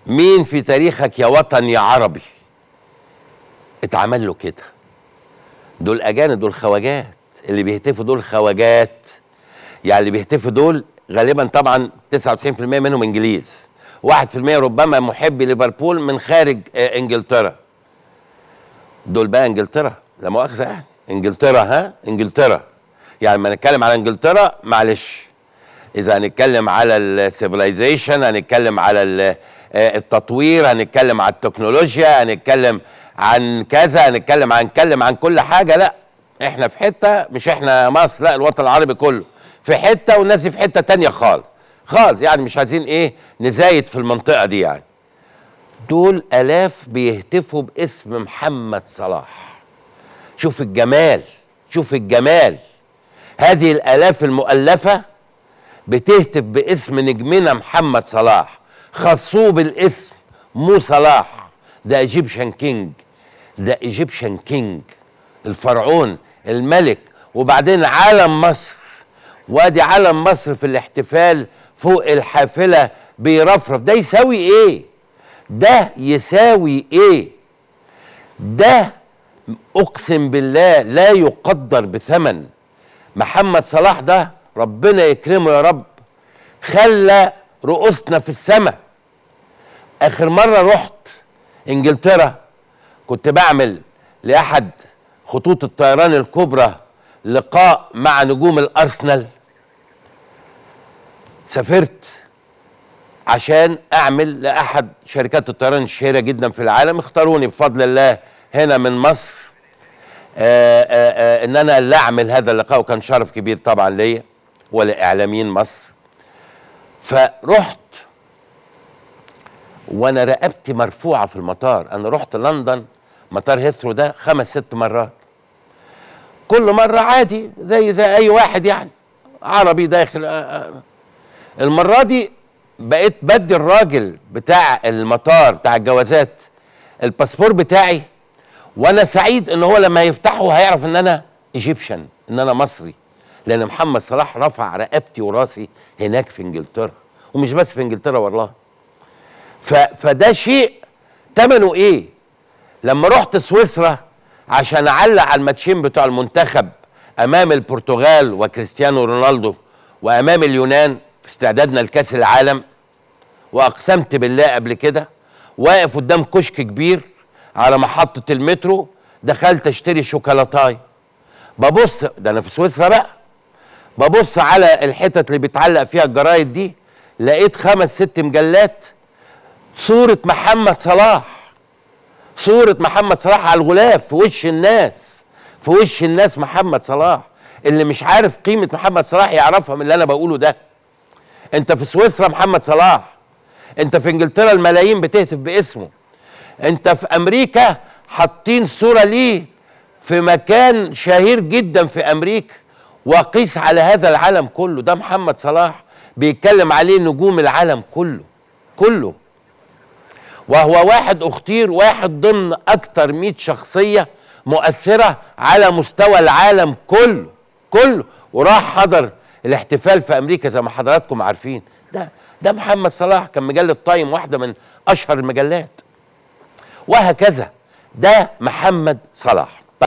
مين في تاريخك يا وطن يا عربي اتعمل له كده دول اجانب دول خواجات اللي بيهتفوا دول خواجات يعني اللي بيهتفوا دول غالبا طبعا 99% منهم انجليز 1% ربما محبي ليفربول من خارج آه، انجلترا دول بقى انجلترا لا مؤاخذه يعني انجلترا ها انجلترا يعني لما نتكلم على انجلترا معلش اذا هنتكلم على السيفلايزيشن هنتكلم على ال- آه، التطوير هنتكلم على التكنولوجيا هنتكلم عن كذا هنتكلم عن نتكلم عن كل حاجه لا احنا في حته مش احنا مصر لا الوطن العربي كله في حته والناس دي في حته تانية خالص خالص يعني مش عايزين ايه نزايد في المنطقه دي يعني دول الاف بيهتفوا باسم محمد صلاح شوف الجمال شوف الجمال هذه الالاف المؤلفه بتهتف باسم نجمنا محمد صلاح خصوه بالاسم مو صلاح ده ايجيبشن كينج ده ايجيبشن كينج الفرعون الملك وبعدين علم مصر وادي علم مصر في الاحتفال فوق الحافله بيرفرف ده يساوي ايه ده يساوي ايه ده اقسم بالله لا يقدر بثمن محمد صلاح ده ربنا يكرمه يا رب خلى رؤوسنا في السماء اخر مره رحت انجلترا كنت بعمل لاحد خطوط الطيران الكبرى لقاء مع نجوم الارسنال سافرت عشان اعمل لاحد شركات الطيران الشهيره جدا في العالم اختاروني بفضل الله هنا من مصر آآ آآ ان انا اللي اعمل هذا اللقاء وكان شرف كبير طبعا ليا ولاعلاميين مصر فرحت وانا رقبتي مرفوعه في المطار انا رحت لندن مطار هيثرو ده خمس ست مرات كل مره عادي زي زي اي واحد يعني عربي داخل آه، آه. المره دي بقيت بدي الراجل بتاع المطار بتاع الجوازات الباسبور بتاعي وانا سعيد ان هو لما يفتحه هيعرف ان انا ايجيبشن ان انا مصري لان محمد صلاح رفع رقبتي وراسي هناك في انجلترا ومش بس في انجلترا والله ف... فده شيء ثمنه ايه لما رحت سويسرا عشان اعلق على الماتشين بتوع المنتخب امام البرتغال وكريستيانو رونالدو وامام اليونان في استعدادنا لكاس العالم واقسمت بالله قبل كده واقف قدام كشك كبير على محطة المترو دخلت اشتري شوكولاتاي ببص ده انا في سويسرا بقى ببص على الحتت اللي بيتعلق فيها الجرايد دي لقيت خمس ست مجلات صورة محمد صلاح صورة محمد صلاح على الغلاف في وش الناس في وش الناس محمد صلاح اللي مش عارف قيمة محمد صلاح يعرفها من اللي انا بقوله ده انت في سويسرا محمد صلاح انت في انجلترا الملايين بتهتف باسمه انت في امريكا حاطين صورة ليه في مكان شهير جدا في امريكا وقيس على هذا العالم كله ده محمد صلاح بيتكلم عليه نجوم العالم كله كله وهو واحد اختير واحد ضمن اكتر 100 شخصية مؤثرة على مستوى العالم كله كله وراح حضر الاحتفال في امريكا زي ما حضراتكم عارفين ده ده محمد صلاح كان مجلة تايم واحدة من اشهر المجلات وهكذا ده محمد صلاح